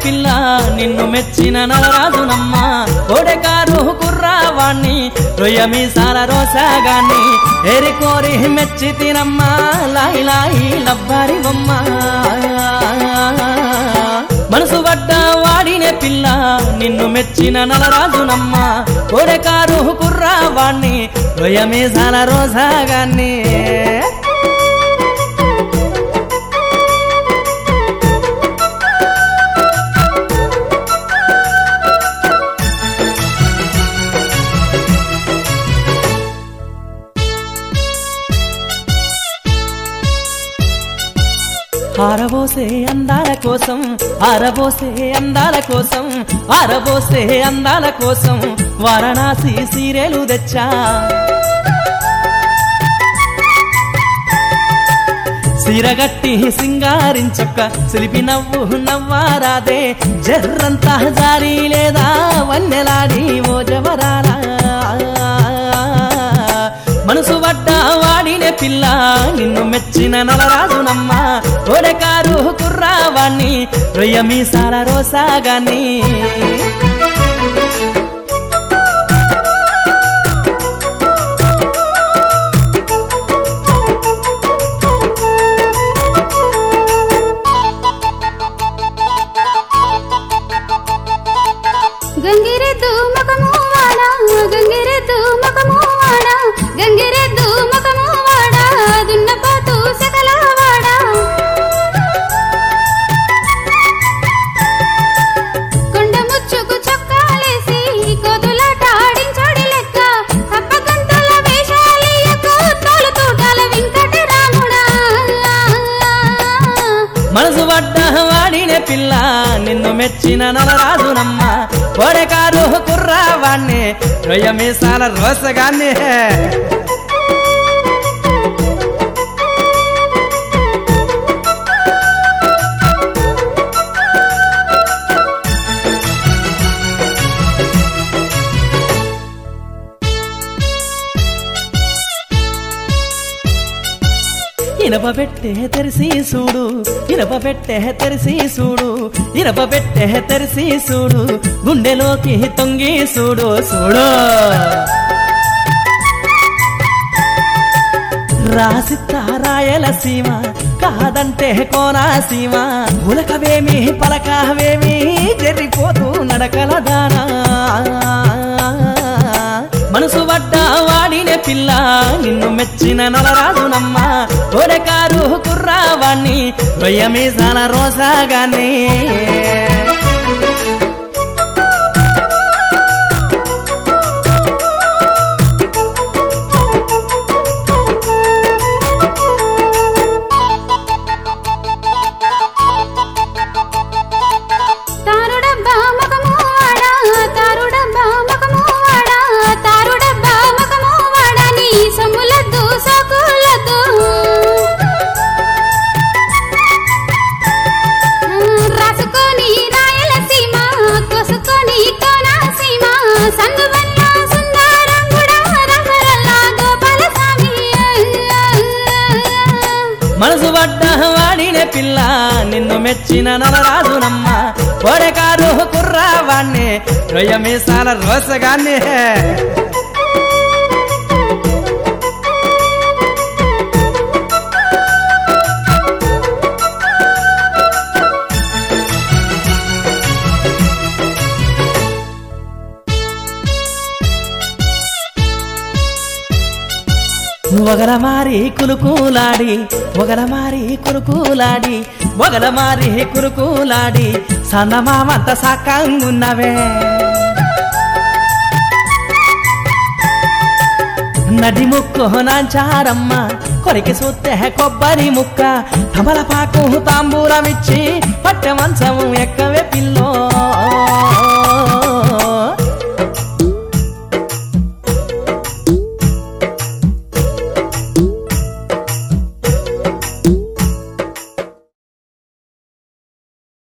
పిల్ల నిన్ను మెచ్చిన నలరాజునమ్మ కోడెకారు కుర్రావాణ్ణి రొయ్య మీసాల రోసాగాన్ని ఏరి కోరి మెచ్చి తినమ్మ లాయి లాయి లబ్బారి బొమ్మ మనసు పడ్డ వాడినే పిల్ల నిన్ను మెచ్చిన నలరాజునమ్మ కోడెకారు కుర్రావాణ్ణి రొయ్య మీసాల రోసాగాన్ని ఆరబోసే అందాల కోసం ఆరబోసే అందాల కోసం ఆరబోసే అందాల కోసం వారణాసి సీరెలు తెచ్చా సిరగట్టి సింగారించక్క సిలిపి నవ్వు నవ్వారాదే జర్రంతా జారీ లేదా వన్నెలాడి ఓ జవరాలా మనసు పడ్డ వాడినే పిల్ల నిన్ను మెచ్చిన నలరాజునమ్మ ఓడకారు కుర్రావాణ్ణి రొయ్య మీసాల రోసాగాన్ని గంగిరెద్దు ముఖము వాడ గంగిరెద్దు ముఖము వాడ గంగిరెద్దు ముఖము వాడ దున్నపోతు సకల వాడ కొండ ముచ్చుకు చొక్కాలేసి కోతులాట ఆడించాడి లెక్క తప్పకంతల వేషాలియకు తోలు తూటాల వెంకటరాముడా మనసు పడ్డ వాడినే పిల్ల నిన్ను మెచ్చిన నలరాజునమ్మ ఓడకారు కుర్రావాణ్ణి రొయ్య మీసాల రోసగాన్ని ఇనప పెట్టే తెరిసి చూడు ఇనప పెట్టే తెరిసి చూడు ఇనప పెట్టే తెరిసి చూడు గుండెలోకి తొంగి చూడు చూడు రాసిత్త రాయలసీమ కాదంటే కోనాసీమ ఉలకవేమి పలకవేమి జరిపోతూ నడకల దానా మనసు పడ్డ వాడినే పిల్ల నిన్ను మెచ్చిన నలరాజునమ్మ కోడెకారు కుర్రావాణ్ణి రొయ్య మీసాల రోసాగాన్ని తారుడబ్బా ముఖము వాడ తారుడబ్బా ముఖము వాడ తారుడబ్బా ముఖము వాడ నీ సొమ్ములద్దు సోకులద్దు రాసుకొని రాయలసీమ కోసుకొని కోనసీమ సందువల్ల సుందరంగుడా రంగరల్లా గోపాలస్వామి మనసు పడ్డ వాడినే పిల్ల నిన్ను మెచ్చిన నలరాజునమ్మ కోడెకారు కుర్రావాణ్ణి రొయ్య మీసాల రోసగాన్ని ఒకలమారి కులుకులాడి ఒకలమారి కురుకులాడి ఒకలమారి కురుకులాడి సన్నమామంత సాకంగున్నవే నడి ముక్కు నాంచారమ్మ కొరికి సూత్తె కొబ్బరి ముక్క తమలపాకు తాంబూలమిచ్చి పట్టె మంచము ఎక్కవే పిల్లో